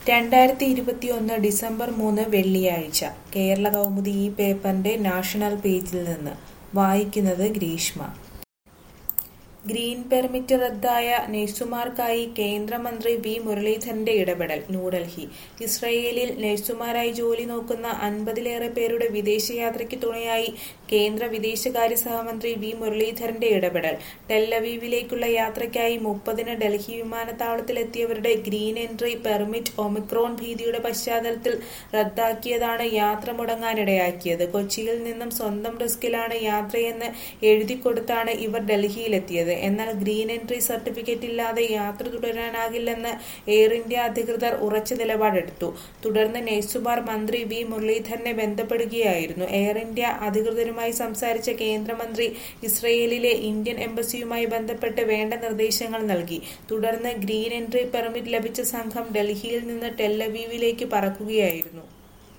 രണ്ടായിരത്തി ഇരുപത്തിയൊന്ന് ഡിസംബർ മൂന്ന് വെള്ളിയാഴ്ച കേരള കൗമുദി ഈ പേപ്പറിന്റെ നാഷണൽ പേജിൽ നിന്ന് വായിക്കുന്നത് ഗ്രീഷ്മ ഗ്രീൻ പെർമിറ്റ് റദ്ദായ നഴ്സുമാർക്കായി കേന്ദ്രമന്ത്രി വി മുരളീധരന്റെ ഇടപെടൽ ന്യൂഡൽഹി ഇസ്രയേലിൽ നഴ്സുമാരായി ജോലി നോക്കുന്ന അൻപതിലേറെ പേരുടെ വിദേശയാത്രയ്ക്ക് തുണയായി കേന്ദ്ര വിദേശകാര്യ സഹമന്ത്രി വി മുരളീധരന്റെ ഇടപെടൽ ടെല്ലവീവിലേക്കുള്ള യാത്രയ്ക്കായി മുപ്പതിന് ഡൽഹി വിമാനത്താവളത്തിലെത്തിയവരുടെ ഗ്രീൻ എൻട്രി പെർമിറ്റ് ഒമിക്രോൺ ഭീതിയുടെ പശ്ചാത്തലത്തിൽ റദ്ദാക്കിയതാണ് യാത്ര മുടങ്ങാനിടയാക്കിയത് കൊച്ചിയിൽ നിന്നും സ്വന്തം റിസ്കിലാണ് യാത്രയെന്ന് എഴുതിക്കൊടുത്താണ് ഇവർ ഡൽഹിയിലെത്തിയത് എന്നാൽ ഗ്രീൻ എൻട്രി സർട്ടിഫിക്കറ്റ് ഇല്ലാതെ യാത്ര തുടരാനാകില്ലെന്ന് എയർ ഇന്ത്യ അധികൃതർ ഉറച്ച നിലപാടെടുത്തു തുടർന്ന് നഴ്സുമാർ മന്ത്രി വി മുരളീധരനെ ബന്ധപ്പെടുകയായിരുന്നു എയർ ഇന്ത്യ അധികൃതരുമായി സംസാരിച്ച കേന്ദ്രമന്ത്രി ഇസ്രയേലിലെ ഇന്ത്യൻ എംബസിയുമായി ബന്ധപ്പെട്ട് വേണ്ട നിർദ്ദേശങ്ങൾ നൽകി തുടർന്ന് ഗ്രീൻ എൻട്രി പെർമിറ്റ് ലഭിച്ച സംഘം ഡൽഹിയിൽ നിന്ന് ടെല്ലവീവിലേക്ക് പറക്കുകയായിരുന്നു